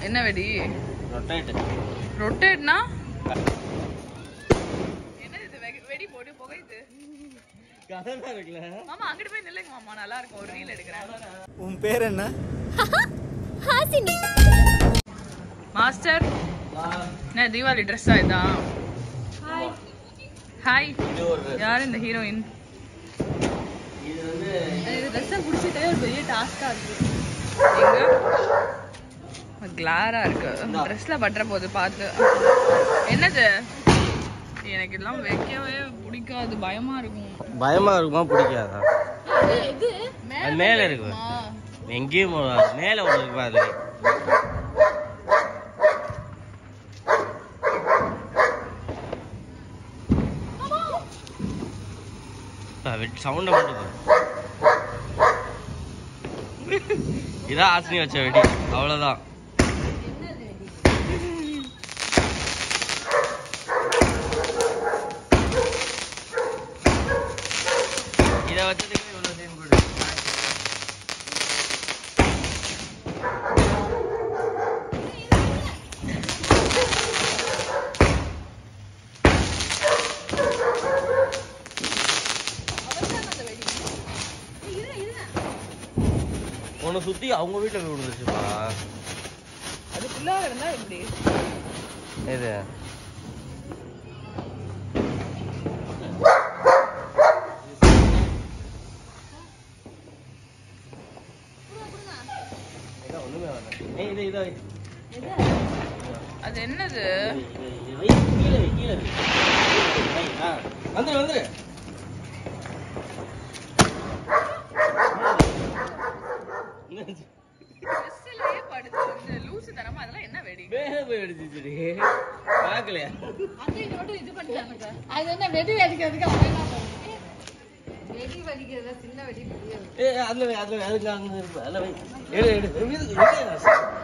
என்ன வெடி ரொட்டேட் ரொட்டேட்னா என்ன இது வெ- வெடி போட்டு புகையுது கதனா இருக்குல்ல மாமா அங்கிட்டு போய் நில்லுங்க மாமா நல்லா இருக்கும் ஒரு ரீல் எடுக்கிறேன் உன் பேர் என்ன ஹாசினி மாஸ்டர் என்ன தீபாவளி ட்ரெஸ்ஸா இதான் ஹாய் ஹாய் இது ஒரு யார் இந்த ஹீரோயின் இது வந்து இது ட்ரெஸ்ஸை பிடிச்சிட்டே ஒரு பெரிய டாஸ்கா இருக்கு எங்க கிளாரா இருக்கு ட்ரெஸ்ல பட்டுற போது பார்த்து என்னது எனக்கு இதெல்லாம் வைக்கவே பிடிக்காது பயமா இருக்கும் பயமா இருக்குமா பிடிக்காதா இது அது மேல இருக்கு ஆ, எங்கேயும் போகாது. மேல ஒன்று இருக்கு பாரு சவுண்ட மட்டும் பாரு. இதான் ஆசினி வச்ச வெடி அவ்வளவுதான் இத வச்சதுக்கு இவ்வளவு சீன் கொடு உன்னை சுத்தி அவங்க வீட்டுல போய் விழுந்துருச்சுப்பா அது ஃபுல்லா இருந்தா எப்படி இது ஒண்ணுமே வரல. ஏய், இது, இது வை. அது என்னது இது, இது வை. கீழே வை, கீழே வை. வை, ஆ. வந்துரு வந்துரு என்னாச்சு? ட்ரெஸ்லயே படுத்து வந்து லூசு தனமா அதெல்லாம் என்ன வெடி மேல போய் அடிச்சிச்சுடி பாக்கலையா அது இது மட்டும் இது பண்ணிட்டானுங்க அது என்ன வெடி வெடிக்கிறதுக்கு அவன் என்ன பண்ணுவான்? வெடி வெடிக்கிறதுல சின்ன வெடி பெரிய வெடி. ஏ அதுல வை அதுல வை அதுக்கு அங்க இருக்கு அதுல வை எடு எடு இது இது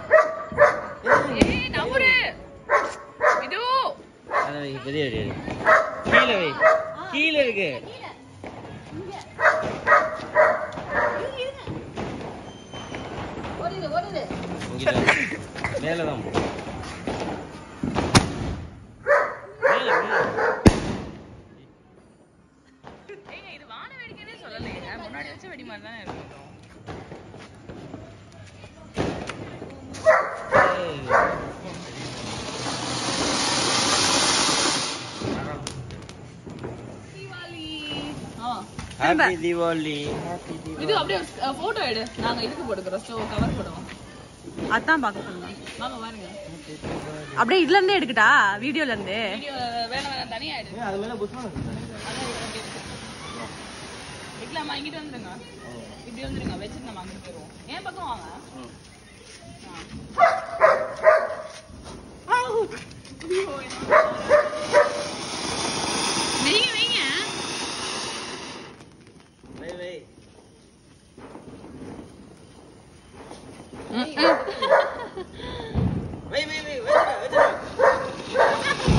ஏய் நவுரு இது அதுல வை பெரிய வெடி எடு கீழே வை கீழே இருக்கு ஓடுது ஓடுது இங்கிட்ட மேல தான் போ மேல மேல ஏங்க இது வான வெடிக்கனே சொல்லலைங்க முன்னாடி வச்ச வெடி மாதிரி தானே இருக்கும் ஏய். ஆ ஹாப்பி தீபாவளி இது அப்படியே போட்டோ எடு நாங்க இதுக்கு போட்டுக்கிறோம் ஸ்டோ கவர் போடுவோம் அதான் பார்க்க சொல்லுங்க வாங்க பாருங்க அப்படியே இதுல இருந்தே எடுக்கட்டா வீடியோல இருந்து வீடியோ வேணாம் வேணாம் தனியா எடு ஏன் அது மேல புஷ்பம் வைக்கலாமா இங்கிட்டு வந்துருங்க இப்படி வந்துருங்க வச்சுட்டு நம்ம அங்கிட்டு போயிருவோம் ஏன் பக்கம் வாங்க வைங்க வைங்க வை வை வை வை வை வச்சிரு வச்சிரு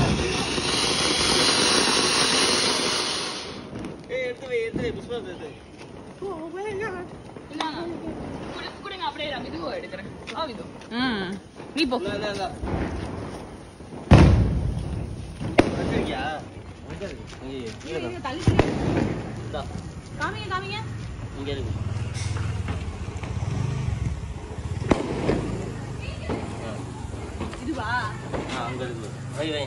ஏய் எடுத்து வை எடுத்து வை புஷ்பம் எடுத்து வை. இந்தாங்க. குடு- குடுங்க அப்படியே நான் இதுவோ எடுக்கிறேன் ஆ இது ம் நீ போ இந்தா, இந்தா, இந்தா. வச்சிருக்கியா? எங்க இருக்கு? ஐயையோ, கீழே தான். இந்தா, காமிங்க காமிங்க இங்க இருக்கு. ஆ. இதுவா ஆ, அங்க இருக்கு. வை, வை.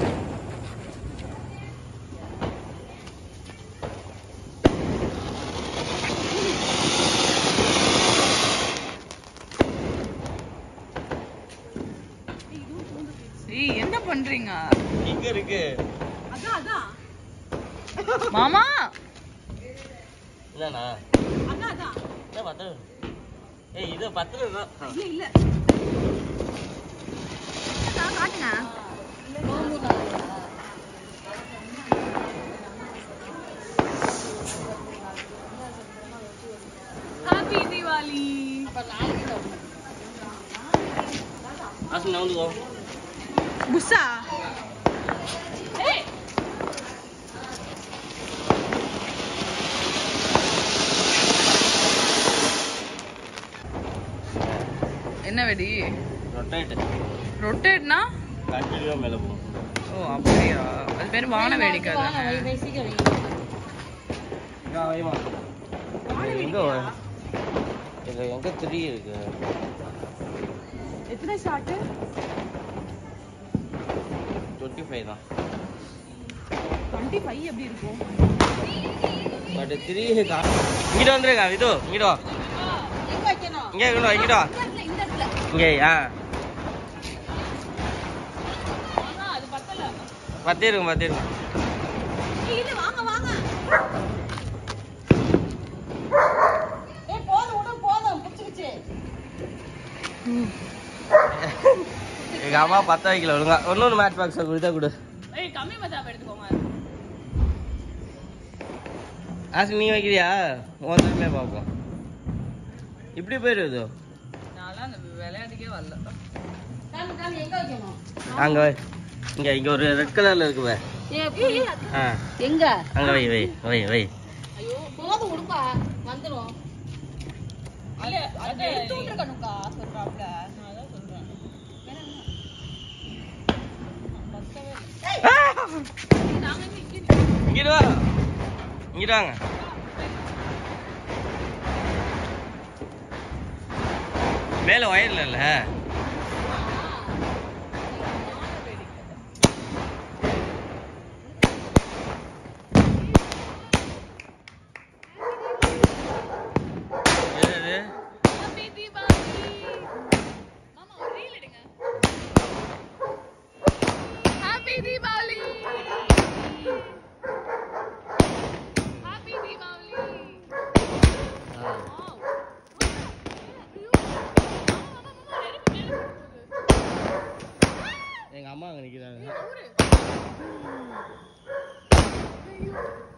ஏய் என்ன பண்றீங்க இங்க இருக்கு அதான் அதான் மாமா என்னண்ணா அதான் அதான் என்ன பத்து ஏய் இது பத்து தான் ஆ. இல்ல இல்ல அதான் காட்டுங்க ஹாப்பி தீபாவளி ஆசு நவுந்துக்கோ புஷா ஏய் என்ன வெடி ரொட்டேட் ரொட்டேட்னா கண்டினியூவா மேல போகும் ஓ அப்படியா அது பேர் வான வேடிக்கை வாங்க, வை, தானே வை, சீக்கிரம் வை. இங்க வைமா இது எங்க வ- இதுல எங்க த்ரீ இருக்கு எத்தனை ஷாட்டு டுவெண்ட்டி ஃபைவ் தான் டுவெண்ட்டி ஃபைவ் எப்படி இருக்கும் பட் த்ரீ இங்கிட்ட வந்துருங்க இது இங்கிட்ட வா எங்க வைக்கணும்? இங்கே இங்கிட்ட வா இங்கிட்ட வா இந்த இடத்துல, இந்த இடத்துல. இங்கே ஆ ஆனா அது பத்தல பத்து இருக்கும் பத்து இருக்கும் இல்ல வாங்க வாங்க ஏய், போதும், விடு, போதும், புடிச்சுக்கிச்சு. எங்க அம்மா பத்த வைக்கல ஒழுங்கா இன்னொரு மேட்ச் பாக்ஸ் கொடுத்தா கொடு ஏய் கம்மி மச்சாப் எடுத்துக்கோங்க ஆசு நீ வைக்கிறியா உன் திரும்பியே பார்ப்போம் இப்படி போயிடுது நான்லாம் அந்த விளையாட்டுக்கே வரல காமி, காமி, எங்க வைக்கணும்? அங்க வை இங்க இங்க ஒரு ரெட் கலர்ல இருக்குவே ஏய், புடி. ஆ எங்க அங்க வை வை வை வை ஐயோ போதும் விடுப்பா வந்துரும் இல்ல அது எடுத்து விட்டுருக்கணும்க்கா சொல்றாப்ல நான் அதான் சொல்றேன் இங்கிட்டு வா இங்கிட்டு வாங்க மேல ஒயர்ல இல்ல என்னது? ஹாப்பி தீபாவளி ஹாப்பி தீபாவளி ஆ. எங்க அம்மா அங்க நிக்கிறாங்க